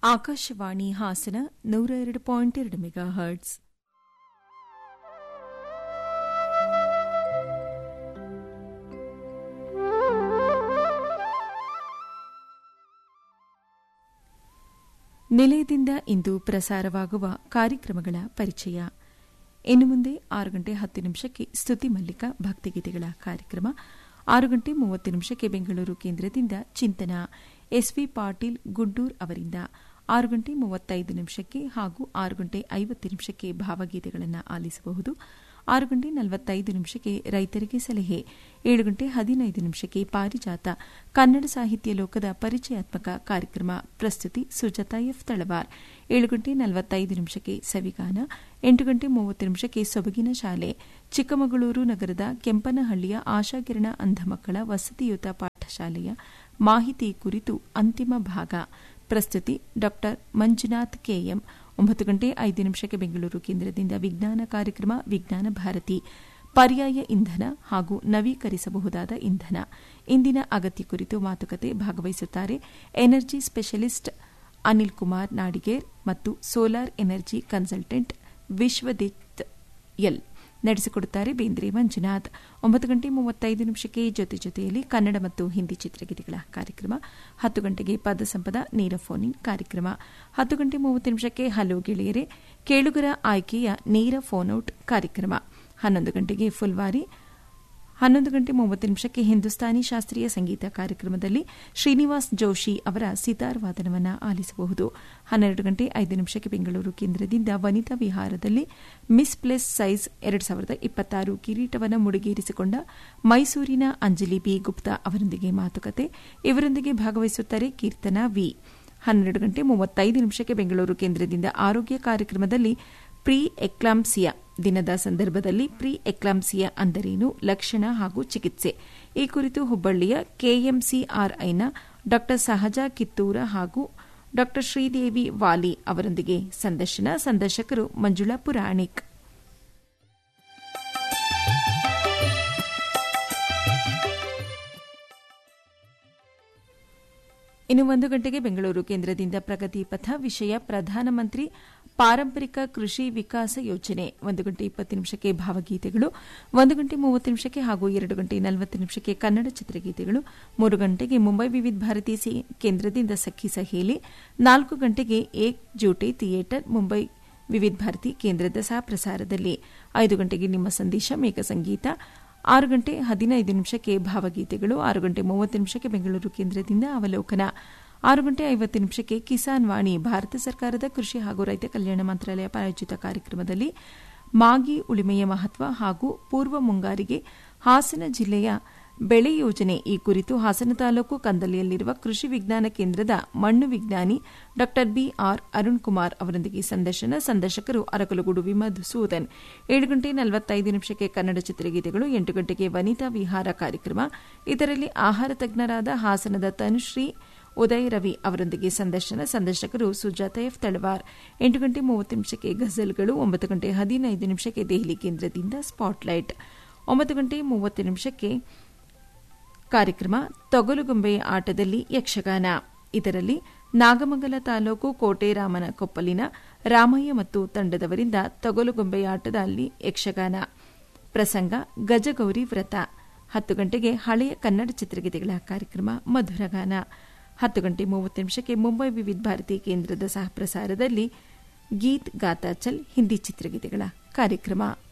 ಆಕಾಶವಾಣಿ ಹಾಸನ ನೂರ ಎರಡು ಪಾಯಿಂಟ್ ಎರಡು ಮೆಗಾ ಹರ್ಟ್ಸ್ ನಿಲಯದಿಂದ ಇಂದು ಪ್ರಸಾರವಾಗುವ ಕಾರ್ಯಕ್ರಮಗಳ ಪರಿಚಯ ಇನ್ನು ಮುಂದೆ ಆರು ಗಂಟೆ ಹತ್ತು ನಿಮಿಷಕ್ಕೆ ಸ್ತುತಿ ಮಲ್ಲಿಕ ಭಕ್ತಿಗೀತೆಗಳ ಕಾರ್ಯಕ್ರಮ ಆರು ಗಂಟೆ ಮೂವತ್ತು ನಿಮಿಷಕ್ಕೆ ಬೆಂಗಳೂರು ಕೇಂದ್ರದಿಂದ ಚಿಂತನ ಎಸ್ವಿ ಪಾಟೀಲ್ ಗುಡ್ಡೂರ್ ಅವರಿಂದ ಆರು ಗಂಟೆ ಮೂವತ್ತೈದು ನಿಮಿಷಕ್ಕೆ ಹಾಗೂ ಆರು ಗಂಟೆ ಐವತ್ತು ನಿಮಿಷಕ್ಕೆ ಭಾವಗೀತೆಗಳನ್ನು ಆಲಿಸಬಹುದು ಆರು ಗಂಟೆ ನಲವತ್ತೈದು ನಿಮಿಷಕ್ಕೆ ರೈತರಿಗೆ ಸಲಹೆ ಏಳು ಗಂಟೆ ಹದಿನೈದು ನಿಮಿಷಕ್ಕೆ ಪಾರಿಜಾತ ಕನ್ನಡ ಸಾಹಿತ್ಯ ಲೋಕದ ಪರಿಚಯಾತ್ಮಕ ಕಾರ್ಯಕ್ರಮ ಪ್ರಸ್ತುತಿ ಸುಜಾತ ಎಫ್ ತಳವಾರ್ ಏಳು ಗಂಟೆ ನಲವತ್ತೈದು ನಿಮಿಷಕ್ಕೆ ಸವಿಗಾನ ಎಂಟು ಗಂಟೆ ಮೂವತ್ತು ನಿಮಿಷಕ್ಕೆ ಸೊಬಗಿನ ಶಾಲೆ ಚಿಕ್ಕಮಗಳೂರು ನಗರದ ಕೆಂಪನಹಳ್ಳಿಯ ಆಶಾಕಿರಣ ಅಂಧ ಮಕ್ಕಳ ವಸತಿಯುತ ಪಾಠಶಾಲೆಯ ಮಾಹಿತಿ ಕುರಿತು ಅಂತಿಮ ಭಾಗ ಪ್ರಸ್ತುತಿ ಡಾ ಮಂಜುನಾಥ್ ಕೆಎಂ ಒಂಬತ್ತು ಗಂಟೆ ಐದು ನಿಮಿಷಕ್ಕೆ ಬೆಂಗಳೂರು ಕೇಂದ್ರದಿಂದ ವಿಜ್ಞಾನ ಕಾರ್ಯಕ್ರಮ ವಿಜ್ಞಾನ ಭಾರತಿ ಪರ್ಯಾಯ ಇಂಧನ ಹಾಗೂ ನವೀಕರಿಸಬಹುದಾದ ಇಂಧನ ಇಂದಿನ ಅಗತ್ಯ ಕುರಿತು ಮಾತುಕತೆ ಭಾಗವಹಿಸುತ್ತಾರೆ ಎನರ್ಜಿ ಸ್ಪೆಷಲಿಸ್ಟ್ ಅನಿಲ್ ಕುಮಾರ್ ನಾಡಿಗೇರ್ ಮತ್ತು solar energy consultant Vishwadith L ನಡೆಸಿಕೊಡುತ್ತಾರೆ ಬೇಂದ್ರೆ ಮಂಜುನಾಥ್ ಒಂಬತ್ತು ಗಂಟೆ ಮೂವತ್ತೈದು ನಿಮಿಷಕ್ಕೆ ಜೊತೆ ಜೊತೆಯಲ್ಲಿ ಕನ್ನಡ ಮತ್ತು ಹಿಂದಿ ಚಿತ್ರಗೀತೆಗಳ ಕಾರ್ಯಕ್ರಮ ಹತ್ತು ಗಂಟೆಗೆ ಪದ ಸಂಪದ ನೇರ ಫೋನ್ ಇನ್ ಕಾರ್ಯಕ್ರಮ ಹತ್ತು ಗಂಟೆ ಮೂವತ್ತು ನಿಮಿಷಕ್ಕೆ ಹಲೋ ಗೆಳೆಯರೆ ಕೇಳುಗರ ಆಯ್ಕೆಯ ನೇರ ಫೋನ್ ಔಟ್ ಕಾರ್ಯಕ್ರಮ ಹನ್ನೊಂದು ಗಂಟೆಗೆ ಫುಲ್ವಾರಿ ಹನ್ನೊಂದು ಗಂಟೆ ಮೂವತ್ತು ನಿಮಿಷಕ್ಕೆ ಹಿಂದೂಸ್ತಾನಿ ಶಾಸ್ತ್ರೀಯ ಸಂಗೀತ ಕಾರ್ಯಕ್ರಮದಲ್ಲಿ ಶ್ರೀನಿವಾಸ್ ಜೋಶಿ ಅವರ ಸಿತಾರ್ ವಾದನವನ್ನು ಆಲಿಸಬಹುದು ಹನ್ನೆರಡು ಗಂಟೆ ಐದು ನಿಮಿಷಕ್ಕೆ ಬೆಂಗಳೂರು ಕೇಂದ್ರದಿಂದ ವನಿತಾ ವಿಹಾರದಲ್ಲಿ ಮಿಸ್ ಪ್ಲೇಸ್ ಸೈಜ್ ಎರಡು ಸಾವಿರದ ಇಪ್ಪತ್ತಾರು ಕಿರೀಟವನ್ನು ಮುಡಿಗೇರಿಸಿಕೊಂಡ ಮೈಸೂರಿನ ಅಂಜಲಿ ಬಿ ಗುಪ್ತಾ ಅವರೊಂದಿಗೆ ಮಾತುಕತೆ ಇವರೊಂದಿಗೆ ಭಾಗವಹಿಸುತ್ತಾರೆ ಕೀರ್ತನಾ ವಿ ಹನ್ನೆರಡು ಗಂಟೆ ಮೂವತ್ತೈದು ನಿಮಿಷಕ್ಕೆ ಬೆಂಗಳೂರು ಕೇಂದ್ರದಿಂದ ಆರೋಗ್ಯ ಕಾರ್ಯಕ್ರಮದಲ್ಲಿ ಪ್ರೀ ಎಕ್ಲಾಂಸಿಯಾ ದಿನದ ಸಂದರ್ಭದಲ್ಲಿ ಪ್ರೀ ಎಕ್ಲಾಂಸಿಯಾ ಅಂದರೇನು ಲಕ್ಷಣ ಹಾಗೂ ಚಿಕಿತ್ಸೆ ಈ ಕುರಿತು ಹುಬ್ಬಳ್ಳಿಯ ಕೆಎಂಸಿಆರ್ಐನ ಡಾ ಸಹಜಾ ಕಿತ್ತೂರ ಹಾಗೂ ಡಾ ಶ್ರೀದೇವಿ ವಾಲಿ ಅವರೊಂದಿಗೆ ಸಂದರ್ಶನ ಸಂದರ್ಶಕರು ಮಂಜುಳಾ ಪುರಾಣಿಕ್ ಇನ್ನು ಒಂದು ಗಂಟೆಗೆ ಬೆಂಗಳೂರು ಕೇಂದ್ರದಿಂದ ಪ್ರಗತಿ ಪಥ ವಿಷಯ ಪ್ರಧಾನಮಂತ್ರಿ ಪಾರಂಪರಿಕ ಕೃಷಿ ವಿಕಾಸ ಯೋಜನೆ ಒಂದು ಗಂಟೆ ಇಪ್ಪತ್ತು ನಿಮಿಷಕ್ಕೆ ಭಾವಗೀತೆಗಳು ಒಂದು ಗಂಟೆ ಮೂವತ್ತು ನಿಮಿಷಕ್ಕೆ ಹಾಗೂ ಎರಡು ಗಂಟೆ ನಲವತ್ತು ನಿಮಿಷಕ್ಕೆ ಕನ್ನಡ ಚಿತ್ರಗೀತೆಗಳು ಮೂರು ಗಂಟೆಗೆ ಮುಂಬೈ ವಿವಿಧ ಭಾರತಿ ಕೇಂದ್ರದಿಂದ ಸಖಿ ಸಹೇಲಿ ನಾಲ್ಕು ಗಂಟೆಗೆ ಏಕ್ ಜೂಟೆ ಥಿಯೇಟರ್ ಮುಂಬೈ ವಿವಿಧ ಭಾರತಿ ಕೇಂದ್ರದ ಸಹ ಪ್ರಸಾರದಲ್ಲಿ ಐದು ಗಂಟೆಗೆ ನಿಮ್ಮ ಸಂದೇಶ ಮೇಘ ಸಂಗೀತ ಆರು ಗಂಟೆ ಹದಿನೈದು ನಿಮಿಷಕ್ಕೆ ಭಾವಗೀತೆಗಳು ಆರು ಗಂಟೆ ಮೂವತ್ತು ನಿಮಿಷಕ್ಕೆ ಬೆಂಗಳೂರು ಕೇಂದ್ರದಿಂದ ಅವಲೋಕನ ಆರು ಗಂಟೆ ಐವತ್ತು ನಿಮಿಷಕ್ಕೆ ಕಿಸಾನ್ ವಾಣಿ ಭಾರತ ಸರ್ಕಾರದ ಕೃಷಿ ಹಾಗೂ ರೈತ ಕಲ್ಯಾಣ ಮಂತ್ರಾಲಯ ಪ್ರಾಯೋಜಿತ ಕಾರ್ಯಕ್ರಮದಲ್ಲಿ ಮಾಗಿ ಉಳಿಮೆಯ ಮಹತ್ವ ಹಾಗೂ ಪೂರ್ವ ಮುಂಗಾರಿಗೆ ಹಾಸನ ಜಿಲ್ಲೆಯ ಬೆಳೆ ಯೋಜನೆ ಈ ಕುರಿತು ಹಾಸನ ತಾಲೂಕು ಕಂದಲಿಯಲ್ಲಿರುವ ಕೃಷಿ ವಿಜ್ಞಾನ ಕೇಂದ್ರದ ಮಣ್ಣು ವಿಜ್ಞಾನಿ ಡಾ ಬಿಆರ್ ಅರುಣ್ ಕುಮಾರ್ ಅವರೊಂದಿಗೆ ಸಂದರ್ಶನ ಸಂದರ್ಶಕರು ಅರಕಲಗೂಡು ವಿಮಧುಸೂದನ್ ಏಳು ಗಂಟೆ ನಲವತ್ತೈದು ನಿಮಿಷಕ್ಕೆ ಕನ್ನಡ ಚಿತ್ರಗೀತೆಗಳು ಎಂಟು ಗಂಟೆಗೆ ವನಿತಾ ವಿಹಾರ ಕಾರ್ಯಕ್ರಮ ಇದರಲ್ಲಿ ಆಹಾರ ತಜ್ಞರಾದ ಹಾಸನದ ತನುಶ್ರೀ ಉದಯ್ ರವಿ ಅವರೊಂದಿಗೆ ಸಂದರ್ಶನ ಸಂದರ್ಶಕರು ಸುಜಾತ ಎಫ್ ತಳವಾರ್ ಎಂಟು ಗಂಟೆ ಮೂವತ್ತು ನಿಮಿಷಕ್ಕೆ ಗಜಲ್ಗಳು ಒಂಬತ್ತು ಗಂಟೆ ಹದಿನೈದು ನಿಮಿಷಕ್ಕೆ ದೆಹಲಿ ಕೇಂದ್ರದಿಂದ ಸ್ಪಾಟ್ಲೈಟ್ ಒಂಬತ್ತು ಗಂಟೆ ಮೂವತ್ತು ನಿಮಿಷಕ್ಕೆ ಕಾರ್ಯಕ್ರಮ ತೊಗಲುಗೊಂಬೆ ಆಟದಲ್ಲಿ ಯಕ್ಷಗಾನ ಇದರಲ್ಲಿ ನಾಗಮಂಗಲ ತಾಲೂಕು ಕೋಟೆ ರಾಮನ ಕೊಪ್ಪಲಿನ ರಾಮಯ್ಯ ಮತ್ತು ತಂಡದವರಿಂದ ತೊಗಲುಗೊಂಬೆಯಾಟದಲ್ಲಿ ಯಕ್ಷಗಾನ ಪ್ರಸಂಗ ಗಜಗೌರಿ ವ್ರತ ಹತ್ತು ಗಂಟೆಗೆ ಹಳೆಯ ಕನ್ನಡ ಚಿತ್ರಗೀತೆಗಳ ಕಾರ್ಯಕ್ರಮ ಮಧುರಗಾನ ಹತ್ತು ಗಂಟೆ ಮೂವತ್ತು ನಿಮಿಷಕ್ಕೆ ಮುಂಬೈ ವಿವಿಧ ಭಾರತಿ ಕೇಂದ್ರದ ಸಹ ಪ್ರಸಾರದಲ್ಲಿ ಗೀತ್ ಗಾತಾಚಲ್ ಹಿಂದಿ ಚಿತ್ರಗೀತೆಗಳ ಕಾರ್ಯಕ್ರಮ